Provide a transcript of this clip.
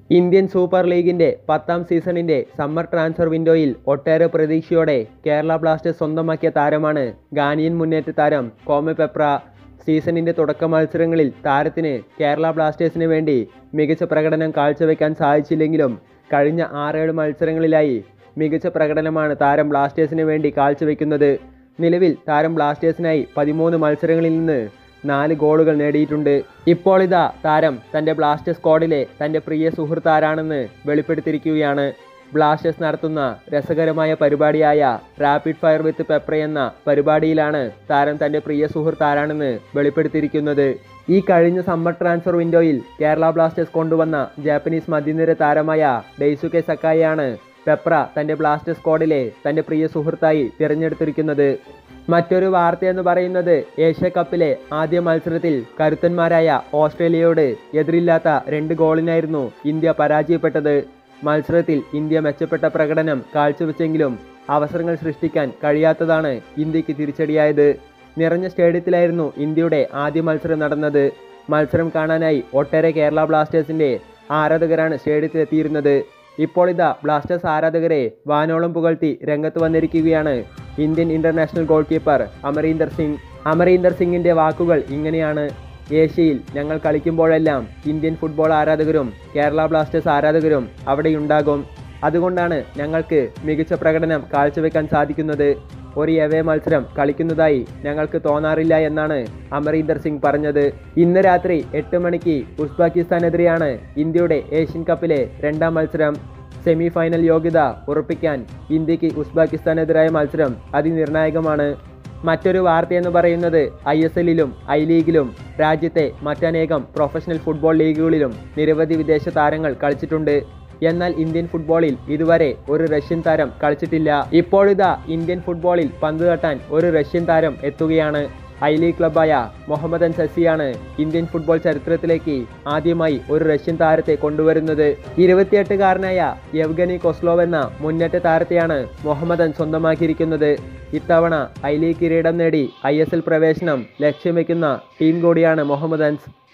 Indian super ലീഗിന്റെ പത്താം സീസണിന്റെ സമ്മർ ട്രാൻസ്ഫർ വിൻഡോയിൽ ഒട്ടേറെ പ്രതീക്ഷയോടെ കേരള ബ്ലാസ്റ്റേഴ്സ് സ്വന്തമാക്കിയ താരമാണ് ഗാനിയൻ മുന്നേറ്റ താരം കോമെ പെപ്ര സീസണിന്റെ തുടക്ക മത്സരങ്ങളിൽ താരത്തിന് കേരള ബ്ലാസ്റ്റേഴ്സിന് വേണ്ടി മികച്ച പ്രകടനം കാഴ്ചവെക്കാൻ സാധിച്ചില്ലെങ്കിലും കഴിഞ്ഞ ആറേഴ് മത്സരങ്ങളിലായി മികച്ച പ്രകടനമാണ് താരം ബ്ലാസ്റ്റേഴ്സിന് വേണ്ടി കാഴ്ചവെക്കുന്നത് നിലവിൽ താരം ബ്ലാസ്റ്റേഴ്സിനായി പതിമൂന്ന് മത്സരങ്ങളിൽ നിന്ന് നാല് ഗോളുകൾ നേടിയിട്ടുണ്ട് ഇപ്പോൾ ഇതാ താരം തൻ്റെ ബ്ലാസ്റ്റേഴ്സ് സ്ക്വാഡിലെ തൻ്റെ പ്രിയ സുഹൃത്ത് ആരാണെന്ന് വെളിപ്പെടുത്തിയിരിക്കുകയാണ് ബ്ലാസ്റ്റേഴ്സ് നടത്തുന്ന രസകരമായ പരിപാടിയായ റാപ്പിഡ് ഫയർ വിത്ത് പെപ്ര എന്ന പരിപാടിയിലാണ് താരം തൻ്റെ പ്രിയ സുഹൃത്ത് ആരാണെന്ന് വെളിപ്പെടുത്തിയിരിക്കുന്നത് ഈ കഴിഞ്ഞ സമ്മർ ട്രാൻസ്ഫർ വിൻഡോയിൽ കേരള ബ്ലാസ്റ്റേഴ്സ് കൊണ്ടുവന്ന ജാപ്പനീസ് മധ്യനിര താരമായ ഡെയ്സുകെ സക്കായിയാണ് പെപ്ര തൻ്റെ ബ്ലാസ്റ്റേഴ്സ് സ്ക്വാഡിലെ തൻ്റെ പ്രിയ സുഹൃത്തായി തിരഞ്ഞെടുത്തിരിക്കുന്നത് മറ്റൊരു വാർത്തയെന്ന് പറയുന്നത് ഏഷ്യ കപ്പിലെ ആദ്യ മത്സരത്തിൽ കരുത്തന്മാരായ ഓസ്ട്രേലിയയോട് എതിരില്ലാത്ത രണ്ട് ഗോളിനായിരുന്നു ഇന്ത്യ പരാജയപ്പെട്ടത് മത്സരത്തിൽ ഇന്ത്യ മെച്ചപ്പെട്ട പ്രകടനം കാഴ്ചവെച്ചെങ്കിലും അവസരങ്ങൾ സൃഷ്ടിക്കാൻ കഴിയാത്തതാണ് ഇന്ത്യക്ക് തിരിച്ചടിയായത് നിറഞ്ഞ സ്റ്റേഡിയത്തിലായിരുന്നു ഇന്ത്യയുടെ ആദ്യ മത്സരം നടന്നത് മത്സരം കാണാനായി ഒട്ടേറെ കേരള ബ്ലാസ്റ്റേഴ്സിന്റെ ആരാധകരാണ് സ്റ്റേഡിയത്തിലെത്തിയിരുന്നത് ഇപ്പോൾ ഇതാ ബ്ലാസ്റ്റേഴ്സ് ആരാധകരെ വാനോളം പുകഴ്ത്തി രംഗത്ത് വന്നിരിക്കുകയാണ് Indian international goalkeeper Amrinder Singh Amrinder സിംഗിന്റെ വാക്കുകൾ ഇങ്ങനെയാണ് ഏഷ്യയിൽ ഞങ്ങൾ കളിക്കുമ്പോഴെല്ലാം ഇന്ത്യൻ ഫുട്ബോൾ ആരാധകരും കേരള ബ്ലാസ്റ്റേഴ്സ് ആരാധകരും അവിടെയുണ്ടാകും അതുകൊണ്ടാണ് ഞങ്ങൾക്ക് മികച്ച പ്രകടനം കാഴ്ചവെക്കാൻ സാധിക്കുന്നത് ഒരു എവേ മത്സരം കളിക്കുന്നതായി ഞങ്ങൾക്ക് തോന്നാറില്ല എന്നാണ് അമരീന്ദർ സിംഗ് പറഞ്ഞത് ഇന്ന് രാത്രി എട്ട് മണിക്ക് ഉസ്ബെക്കിസ്ഥാനെതിരെയാണ് ഇന്ത്യയുടെ ഏഷ്യൻ കപ്പിലെ രണ്ടാം മത്സരം സെമി ഫൈനൽ യോഗ്യത ഉറപ്പിക്കാൻ ഇന്ത്യക്ക് ഉസ്ബെക്കിസ്ഥാനെതിരായ മത്സരം അതിനിർണായകമാണ് മറ്റൊരു വാർത്തയെന്ന് പറയുന്നത് ഐ എസ് എല്ലിലും ഐ ലീഗിലും രാജ്യത്തെ മറ്റനേകം പ്രൊഫഷണൽ ഫുട്ബോൾ ലീഗുകളിലും നിരവധി വിദേശ താരങ്ങൾ കളിച്ചിട്ടുണ്ട് എന്നാൽ ഇന്ത്യൻ ഫുട്ബോളിൽ ഇതുവരെ ഒരു റഷ്യൻ താരം കളിച്ചിട്ടില്ല ഇപ്പോഴിതാ ഇന്ത്യൻ ഫുട്ബോളിൽ പന്ത് തട്ടാൻ ഒരു റഷ്യൻ താരം എത്തുകയാണ് ഐ ലീഗ് ക്ലബായ മുഹമ്മദൻ സസിയാണ് ഇന്ത്യൻ ഫുട്ബോൾ ചരിത്രത്തിലേക്ക് ആദ്യമായി ഒരു റഷ്യൻ താരത്തെ കൊണ്ടുവരുന്നത് ഇരുപത്തിയെട്ടുകാരനായ യവ്ഗനി കൊസ്ലോവ് എന്ന മുന്നേറ്റ താരത്തെയാണ് മുഹമ്മദൻ സ്വന്തമാക്കിയിരിക്കുന്നത് ഇത്തവണ ഐ ലീഗ് കിരീടം നേടി ഐ എസ് എൽ പ്രവേശനം ലക്ഷ്യം വയ്ക്കുന്ന ടീം കൂടിയാണ് മുഹമ്മദൻസ്